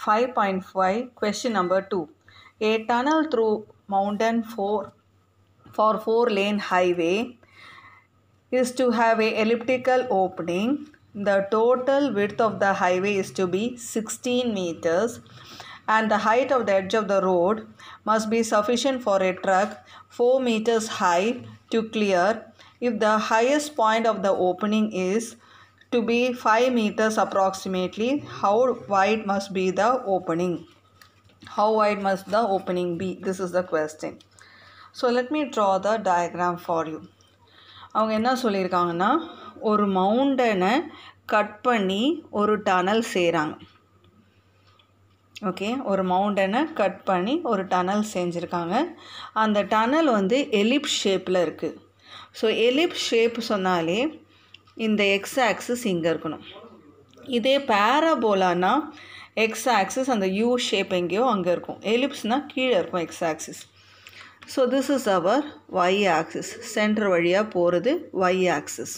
5.5 question number 2 a tunnel through mountain four for four lane highway is to have a elliptical opening the total width of the highway is to be 16 meters and the height of the edge of the road must be sufficient for a truck 4 meters high to clear if the highest point of the opening is to be 5 meters approximately how wide must be the opening how wide must the opening be this is the question so let me draw the diagram for you அவங்க என்ன சொல்லியிருக்காங்கன்னா ஒரு மவுண்டனை cut பண்ணி ஒரு tunnel செய்கிறாங்க okay ஒரு மவுண்டனை cut பண்ணி ஒரு டனல் செஞ்சுருக்காங்க அந்த டனல் வந்து எலிப் ஷேப்பில் இருக்குது ஸோ எலிப் ஷேப் சொன்னாலே இந்த எக்ஸ் ஆக்சிஸ் இங்கே இருக்கணும் இதே பேரபோலானா எக்ஸ் ஆக்சிஸ் அந்த யூ ஷேப் எங்கேயோ அங்கே இருக்கும் எலிப்ஸ்னால் கீழே இருக்கும் X axis so this is our Y axis centre வழியாக போகிறது ஒய் ஆக்சிஸ்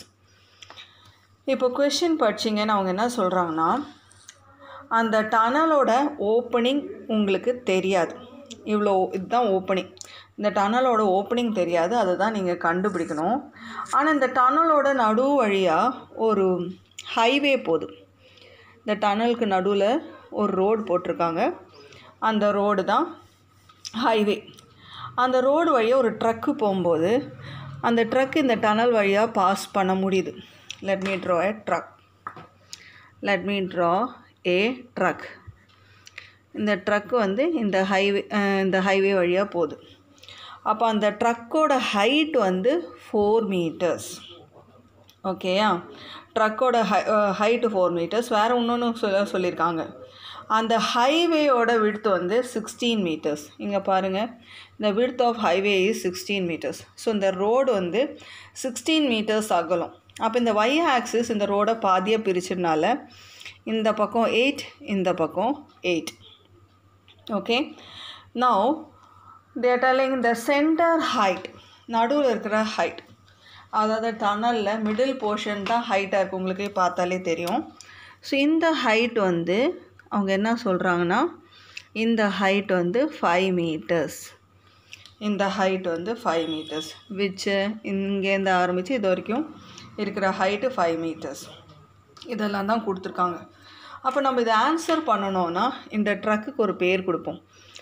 இப்போ கொஷின் படிச்சிங்கன்னு அவங்க என்ன சொல்கிறாங்கன்னா அந்த டனலோட ஓப்பனிங் உங்களுக்கு தெரியாது இவ்வளோ இதுதான் ஓப்பனிங் இந்த டனலோட ஓப்பனிங் தெரியாது அதை தான் நீங்கள் கண்டுபிடிக்கணும் ஆனால் இந்த டனலோட நடு வழியாக ஒரு ஹைவே போகுது இந்த டனலுக்கு நடுவில் ஒரு ரோடு போட்டிருக்காங்க அந்த ரோடு தான் ஹைவே அந்த ரோடு வழியாக ஒரு ட்ரக்கு போகும்போது அந்த ட்ரக் இந்த டனல் வழியாக பாஸ் பண்ண முடியுது let me draw a truck let me draw a truck இந்த ட்ரக் வந்து இந்த ஹைவே இந்த ஹைவே வழியாக போகுது அப்போ அந்த ட்ரக்கோட ஹைட் வந்து ஃபோர் மீட்டர்ஸ் ஓகேயா ட்ரக்கோட ஹை ஹைட்டு ஃபோர் மீட்டர்ஸ் வேறு இன்னொன்று சொல்ல சொல்லியிருக்காங்க அந்த ஹைவேயோட விடுத்து வந்து சிக்ஸ்டீன் மீட்டர்ஸ் இங்கே பாருங்கள் இந்த width of highway is sixteen metres so இந்த ரோடு வந்து சிக்ஸ்டீன் மீட்டர்ஸ் அகலும் அப்போ இந்த ஒய் ஆக்சிஸ் இந்த ரோடை பாதியாக பிரிச்சதுனால இந்த பக்கம் எயிட் இந்த பக்கம் eight okay now they're telling the centre height நடுவில் இருக்கிற ஹைட் அதாவது டனலில் மிடில் போர்ஷன் தான் ஹைட்டாக இருக்குது உங்களுக்கே பார்த்தாலே தெரியும் ஸோ இந்த ஹைட் வந்து அவங்க என்ன சொல்கிறாங்கன்னா இந்த ஹைட் வந்து ஃபைவ் மீட்டர்ஸ் இந்த ஹைட் வந்து ஃபைவ் மீட்டர்ஸ் விச்சு இங்கேருந்து ஆரம்பித்து இது வரைக்கும் இருக்கிற ஹைட்டு ஃபைவ் மீட்டர்ஸ் இதெல்லாம் தான் கொடுத்துருக்காங்க அப்போ நம்ம இதை ஆன்சர் பண்ணணும்னா இந்த ட்ரக்குக்கு ஒரு பேர் கொடுப்போம்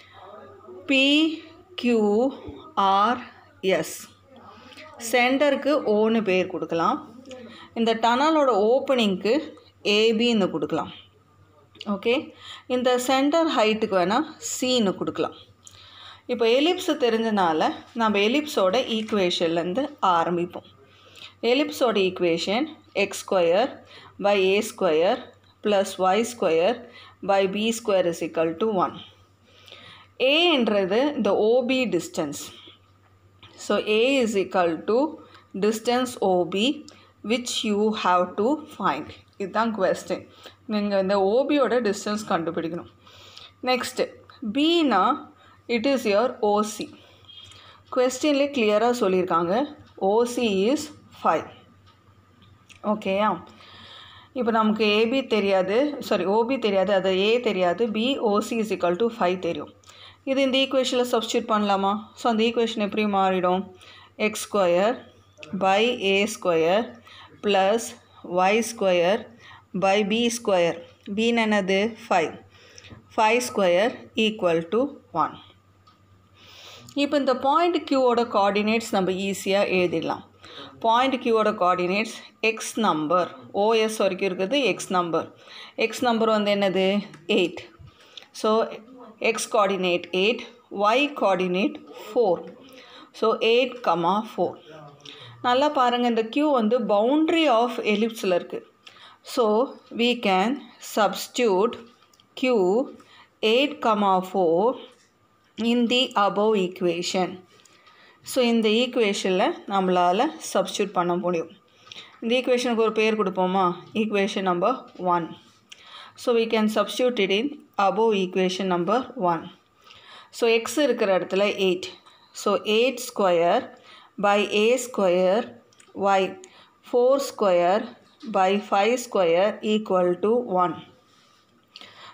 பி கியூ ஆர் எஸ் சென்டருக்கு ஓன்னு பேர் கொடுக்கலாம் இந்த டனலோட ஓப்பனிங்க்கு ஏபின்னு கொடுக்கலாம் ஓகே இந்த சென்டர் ஹைட்டுக்கு வேணால் சின்னு கொடுக்கலாம் இப்போ எலிப்ஸ் தெரிஞ்சனால நம்ம எலிப்ஸோட ஈக்குவேஷன்லேருந்து ஆரம்பிப்போம் எலிப்ஸோட equation X square by A square plus Y square by B square is equal to one ஏன்றது இந்த OB distance so A is equal to distance OB which you have to find இதுதான் question நீங்கள் இந்த ஓபியோட distance கண்டுபிடிக்கணும் next பீனா it is your OC கொஸ்டின்லேயே கிளியராக சொல்லியிருக்காங்க ஓசி இஸ் ஃபைவ் ஓகேயா இப்போ நமக்கு ஏபி தெரியாது சாரி ஓபி தெரியாது அது ஏ தெரியாது B OC is equal to five தெரியும் இது இந்த ஈக்குவேஷனில் சப்ஸ்டியூட் பண்ணலாமா ஸோ அந்த ஈக்குவேஷன் எப்படி மாறிடும் X square by A square plus Y square by B square பின்னு என்னது five five square equal to one இப்போ இந்த பாயிண்ட் கியூவோட கோஆர்டினேட்ஸ் நம்ம ஈஸியாக எழுதிடலாம் பாயிண்ட் கியூவோட கோஆர்டினேட்ஸ் எக்ஸ் நம்பர் ஓஎஸ் வரைக்கும் இருக்குது எக்ஸ் நம்பர் எக்ஸ் நம்பர் வந்து என்னது eight so x coordinate 8 y coordinate 4 so eight comma four நல்லா பாருங்கள் இந்த q வந்து பவுண்ட்ரி ஆஃப் எலிப்ஸில் இருக்குது so we can substitute q eight comma four in the above equation so இந்த ஈக்குவேஷனில் நம்மளால் சப்ஸ்டியூட் பண்ண முடியும் இந்த ஈக்குவேஷனுக்கு ஒரு பேர் கொடுப்போமா equation number one so we can substitute it in above equation number 1. So X இருக்கிற இடத்துல eight so eight square by A square Y four square by five square equal to one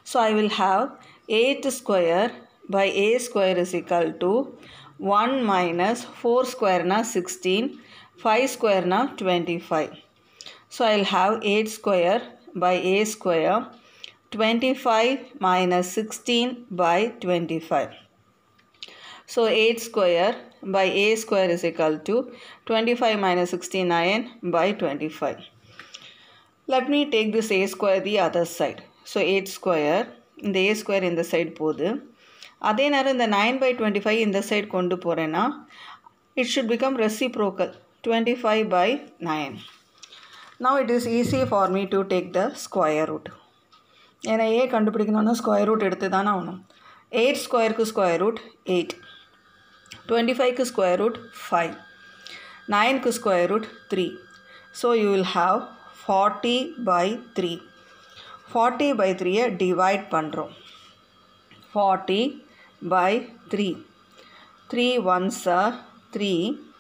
So I will have 8 square by a square is equal to 1 minus 4 square na 16, 5 square na 25. So I'll have 8 square by a square 25 minus 16 by 25. So 8 square by a square is equal to 25 minus 69 by 25. Let me take this a square the other side. So 8 square இந்த a square இந்த side போகுது அதே நேரம் இந்த nine by twenty five இந்த side கொண்டு போகிறேன்னா it should become reciprocal twenty five by nine now it is easy for me to take the square root ஏன்னா ஏ கண்டுபிடிக்கணும்னா ஸ்கொயர் ரூட் எடுத்து தானே ஆகணும் எயிட் ஸ்கொயருக்கு ஸ்கொயர் ரூட் எயிட் டுவெண்ட்டி ஃபைவ்க்கு ஸ்கொயர் ரூட் ஃபைவ் நைனுக்கு square root three so you will have forty by three forty by த்ரீயை divide பண்ணுறோம் forty by three three ones three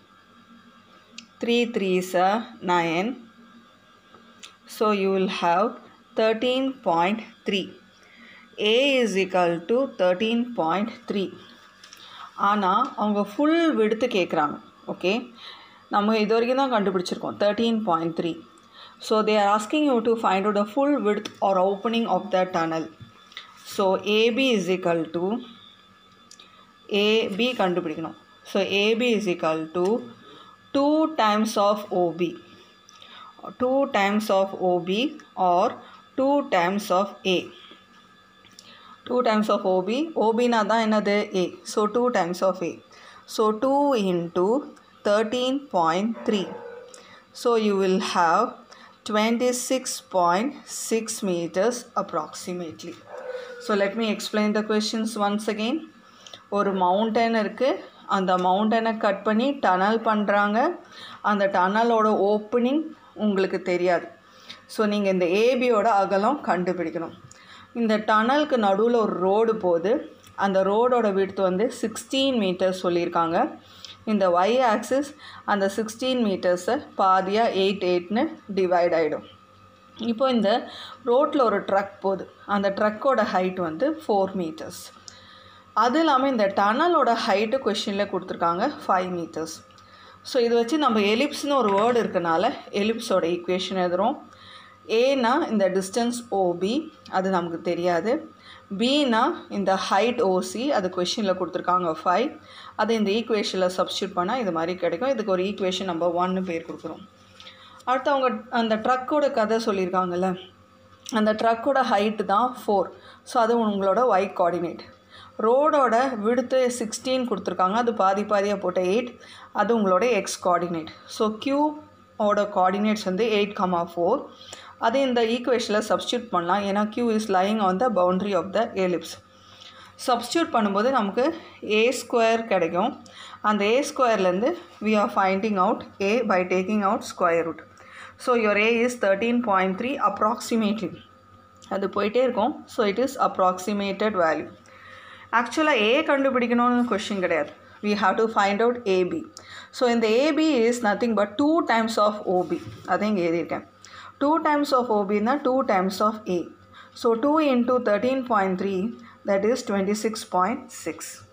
three threes nine so you will have thirteen point three A is equal to thirteen point three ஆனால் அவங்க full விடுத்து கேட்குறாங்க okay நம்ம இது வரைக்கும் தான் கண்டுபிடிச்சிருக்கோம் thirteen point three so they are asking you to find out the full width or opening of the tunnel so AB is equal to AB கண்டுபிடிக்கணும் so AB is equal to two times of OB two times of OB or two times of a two times of OB ஓபினா தான் என்னது a so two times of a so two into thirteen point three so you will have twenty six point six metres approximately so let me explain the questions once again ஒரு mountain இருக்குது அந்த மவுண்டனை cut பண்ணி tunnel பண்ணுறாங்க அந்த டனலோட opening உங்களுக்கு தெரியாது so நீங்கள் இந்த ஏபியோட அகலம் கண்டுபிடிக்கணும் இந்த டனலுக்கு நடுவில் ஒரு ரோடு போகுது அந்த ரோடோட விடுத்து வந்து சிக்ஸ்டீன் மீட்டர்ஸ் சொல்லியிருக்காங்க இந்த ஒய் ஆக்சிஸ் அந்த சிக்ஸ்டீன் மீட்டர்ஸை பாதியாக எயிட் எயிட்னு டிவைட் ஆகிடும் இப்போ இந்த ரோட்டில் ஒரு ட்ரக் போகுது அந்த ட்ரக்கோட ஹைட் வந்து ஃபோர் மீட்டர்ஸ் அது இல்லாமல் இந்த டனலோட ஹைட்டு கொஷினில் கொடுத்துருக்காங்க ஃபைவ் மீட்டர்ஸ் ஸோ இது வச்சு நம்ம எலிப்ஸ்னு ஒரு வேர்டு இருக்கனால எலிப்ஸோட ஈக்குவேஷன் எழுதுகிறோம் ஏனா இந்த டிஸ்டன்ஸ் ஓபி அது நமக்கு தெரியாது பினா இந்த ஹைட் ஓசி அது கொஷினில் கொடுத்துருக்காங்க ஃபைவ் அது இந்த ஈக்குவேஷனில் சப்ஸ்டியூட் பண்ணால் இது மாதிரி கிடைக்கும் இதுக்கு ஒரு ஈக்குவேஷன் நம்ம ஒன்று பேர் கொடுக்குறோம் அடுத்து அவங்க அந்த ட்ரக்கோட கதை சொல்லியிருக்காங்கல்ல அந்த ட்ரக்கோட ஹைட்டு தான் ஃபோர் ஸோ அது உங்களோட ஒய் கோஆர்டினேட் ரோடோட விடுத்து சிக்ஸ்டீன் கொடுத்துருக்காங்க அது பாதி பாதியாக போட்ட எயிட் அது உங்களோட எக்ஸ் கோஆர்டினேட் ஸோ க்யூ ஓட கோஆர்டினேட்ஸ் வந்து எயிட் கமா ஃபோர் அது இந்த ஈக்குவேஷனில் சப்ஸ்டியூட் பண்ணலாம் ஏன்னா Q is lying on the boundary of the ellipse substitute பண்ணும்போது நமக்கு ஏ ஸ்கொயர் கிடைக்கும் அந்த ஏ ஸ்கொயர்லேருந்து we are finding out a by taking out square root so your a is thirteen point three approximately அது போயிட்டே இருக்கும் so it is approximated value ஆக்சுவலாக a கண்டுபிடிக்கணும்னு கொஷின் கிடையாது we have to find out AB. So in the AB is nothing but 2 times of OB. அதையும் எழுதியிருக்கேன் 2 times of OB னா 2 times of A. So 2 into 13.3 that is 26.6.